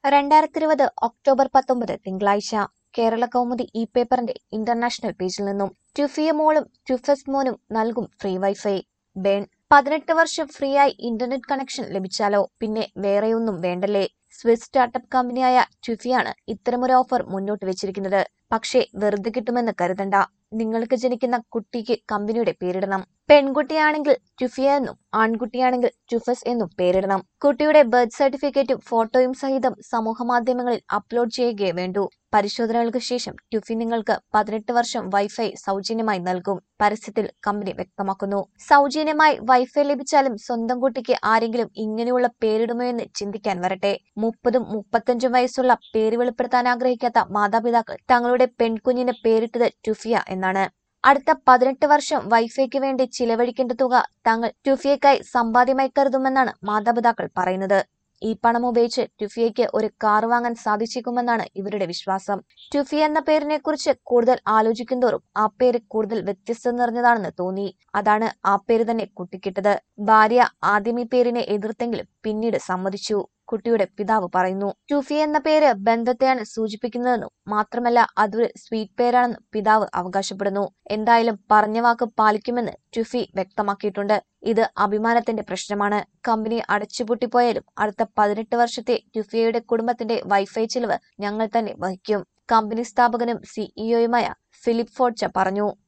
രണ്ടായിരത്തി ഇരുപത് ഒക്ടോബർ പത്തൊമ്പത് തിങ്കളാഴ്ച കേരള കൗമുദി ഇ പേപ്പറിന്റെ ഇന്റർനാഷണൽ പേജിൽ നിന്നും ടുഫിയ മോളും ടുഫസ് മോനും നൽകും ഫ്രീ വൈഫൈ ബേൺ പതിനെട്ട് വർഷം ഫ്രീ ആയി ഇന്റർനെറ്റ് കണക്ഷൻ ലഭിച്ചാലോ പിന്നെ വേറെയൊന്നും വേണ്ടല്ലേ സ്വിസ് സ്റ്റാർട്ടപ്പ് കമ്പനിയായ ട്യുഫിയാണ് ഇത്തരമൊരു ഓഫർ മുന്നോട്ട് വെച്ചിരിക്കുന്നത് പക്ഷേ വെറുതെ കിട്ടുമെന്ന് കരുതണ്ട നിങ്ങൾക്ക് ജനിക്കുന്ന കുട്ടിക്ക് കമ്പനിയുടെ പേരിടണം പെൺകുട്ടിയാണെങ്കിൽ ട്യുഫിയ എന്നും ആൺകുട്ടിയാണെങ്കിൽ ട്യുഫസ് എന്നും പേരിടണം കുട്ടിയുടെ ബർത്ത് സർട്ടിഫിക്കറ്റും ഫോട്ടോയും സഹിതം സമൂഹ മാധ്യമങ്ങളിൽ അപ്ലോഡ് ചെയ്യുകയേ വേണ്ടൂ പരിശോധനകൾക്ക് ശേഷം ട്യുഫി നിങ്ങൾക്ക് പതിനെട്ട് വർഷം വൈഫൈ സൗജന്യമായി നൽകും പരസ്യത്തിൽ കമ്പനി വ്യക്തമാക്കുന്നു സൗജന്യമായി വൈഫൈ ലഭിച്ചാലും സ്വന്തം കുട്ടിക്ക് ആരെങ്കിലും ഇങ്ങനെയുള്ള പേരിടുമോ എന്ന് ചിന്തിക്കാൻ വരട്ടെ മുപ്പതും മുപ്പത്തഞ്ചും വയസ്സുള്ള പേര് വെളിപ്പെടുത്താൻ ആഗ്രഹിക്കാത്ത മാതാപിതാക്കൾ തങ്ങളുടെ പെൺകുഞ്ഞിന് പേരിട്ടത് ടുഫിയ എന്നാണ് അടുത്ത പതിനെട്ട് വർഷം വൈഫൈക്ക് വേണ്ടി ചിലവഴിക്കേണ്ട തുക തങ്ങൾ ടുഫിയക്കായി സമ്പാദ്യമായി കരുതുമെന്നാണ് മാതാപിതാക്കൾ പറയുന്നത് ഈ പണം ഉപയോഗിച്ച് ടുഫിയയ്ക്ക് ഒരു കാർ വാങ്ങാൻ സാധിച്ചേക്കുമെന്നാണ് ഇവരുടെ വിശ്വാസം ടുഫിയ എന്ന പേരിനെ കുറിച്ച് കൂടുതൽ ആലോചിക്കുന്തോറും ആ പേര് കൂടുതൽ വ്യത്യസ്തത നിറഞ്ഞതാണെന്ന് തോന്നി അതാണ് ആ പേര് തന്നെ കുട്ടിക്കിട്ടത് ഭാര്യ ആദ്യം ഈ പേരിനെ എതിർത്തെങ്കിലും പിന്നീട് സമ്മതിച്ചു കുട്ടിയുടെ പിതാവ് പറയുന്നു ടുഫി എന്ന പേര് ബന്ധത്തെയാണ് സൂചിപ്പിക്കുന്നതെന്നും മാത്രമല്ല അതൊരു സ്വീറ്റ് പേരാണെന്നും പിതാവ് അവകാശപ്പെടുന്നു എന്തായാലും പറഞ്ഞ വാക്ക് പാലിക്കുമെന്ന് ടുഫി വ്യക്തമാക്കിയിട്ടുണ്ട് ഇത് അഭിമാനത്തിന്റെ പ്രശ്നമാണ് കമ്പനി അടച്ചുപൂട്ടിപ്പോയാലും അടുത്ത പതിനെട്ട് വർഷത്തെ ടുഫിയയുടെ കുടുംബത്തിന്റെ വൈഫൈ ചിലവ് ഞങ്ങൾ തന്നെ വഹിക്കും കമ്പനി സ്ഥാപകനും സിഇഒയുമായ ഫിലിപ്പ് ഫോർച്ച പറഞ്ഞു